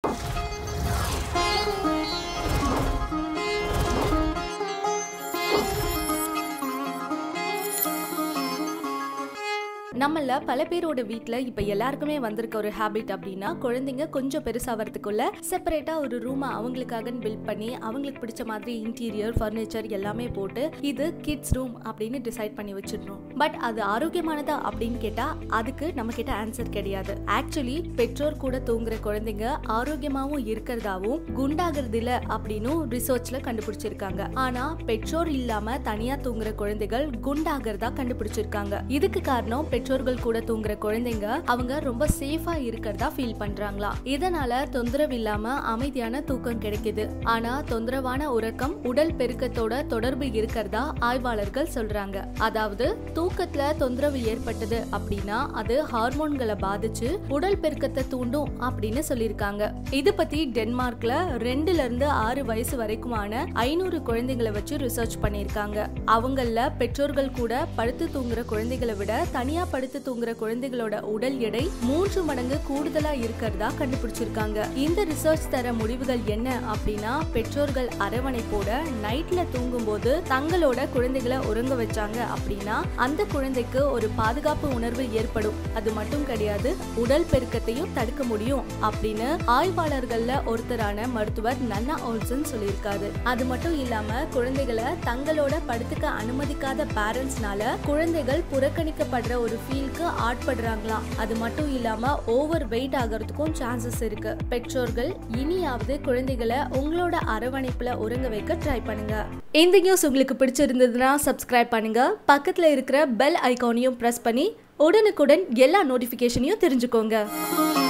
நம்மள பல பேரோட வீட்ல இப்ப எல்லாருக்குமே வந்திருக்க ஒரு ஹாபிட் அப்படின்னா குழந்தைங்க கொஞ்சம் பெருசாகிறதுக்குள்ள செப்பரேட்டா ஒரு ரூமை அவங்களுக்காக பில்ட் பண்ணி அவங்களுக்கு பிடிச்ச மாதிரி இன்டீரியர் ஃபர்னிச்சர் எல்லாமே போட்டு இது கிட்ஸ் ரூம் அப்படின்னு டிசைட் பண்ணி வச்சிடணும் பட் அது ஆரோக்கியமானதா அப்படின்னு கேட்டா அதுக்கு நம்ம கிட்ட ஆன்சர் கிடையாது ஆக்சுவலி பெற்றோர் கூட தூங்குற குழந்தைங்க ஆரோக்கியமாவும் இருக்கிறதாவும் குண்டாகிறது இல்ல அப்படின்னு ரிசர்ச்ல கண்டுபிடிச்சிருக்காங்க ஆனா பெற்றோர் இல்லாம தனியா தூங்குற குழந்தைகள் குண்டாகிறதா கண்டுபிடிச்சிருக்காங்க இதுக்கு காரணம் பெற்றோர்கள் கூட தூங்குற குழந்தைங்க அவங்க ரொம்ப சேஃபா இருக்கிறதா ஃபீல் பண்றாங்களா இதனால தொந்தரவு இல்லாம அமைதியான தூக்கம் கிடைக்குது ஆனா தொந்தரவான உறக்கம் உடல் பெருக்கத்தோட தொடர்பு இருக்கிறதா ஆய்வாளர்கள் சொல்றாங்க அதாவது தூக்கத்துல தொந்தரவு ஏற்பட்டது அப்படின்னா அது ஹார்மோன்களை பாதிச்சு உடல் பெருக்கத்தை தூண்டும் அப்படின்னு சொல்லியிருக்காங்க இது பத்தி டென்மார்க்ல ரெண்டுல இருந்து ஆறு வயசு வரைக்குமான ஐநூறு குழந்தைகளை வச்சு ரிசர்ச் பண்ணியிருக்காங்க அவங்கள பெற்றோர்கள் கூட படுத்து தூங்குற குழந்தைகளை விட தனியா படுத்து தூங்குற குழந்தைகளோட உடல் எடை மூன்று மடங்கு கூடுதலா இருக்கிறதா கண்டுபிடிச்சிருக்காங்க இந்த ரிசர்ச் தர முடிவுகள் என்ன அப்படின்னா பெற்றோர்கள் அரவணைப்போட நைட்ல தூங்கும்போது தங்களோட குழந்தைகளை உறங்க வச்சாங்க அப்படின்னா அந்த குழந்தைக்கு ஒரு பாதுகாப்பு உணர்வு ஏற்படும் அது மட்டும் கிடையாது உடல் பெருக்கத்தையும் தடுக்க முடியும் அப்படின்னு ஆய்வாளர்கள்ல ஒருத்தரான மருத்துவர் நன்னா ஓல்சன் சொல்லியிருக்காரு அது மட்டும் இல்லாம குழந்தைகளை தங்களோட படுத்துக்க அனுமதிக்காத பேரண்ட்ஸ்னால குழந்தைகள் புறக்கணிக்கப்படுற ஒரு ஃபீலுக்கு ஆட்படுறாங்களாம் அது மட்டும் இல்லாம ஓவர் வெயிட் ஆகிறதுக்கும் சான்சஸ் இருக்கு பெற்றோர்கள் இனியாவது குழந்தைகளை உங்களோட அரவணைப்புல உறங்க வைக்க ட்ரை பண்ணுங்க இந்த நியூஸ் உங்களுக்கு பிடிச்சிருந்ததுன்னா சப்ஸ்கிரைப் பண்ணுங்க பக்கத்துல இருக்கிற பெல் ஐகானையும் பிரஸ் பண்ணி உடனுக்குடன் எல்லா நோட்டிஃபிகேஷனையும் தெரிஞ்சுக்கோங்க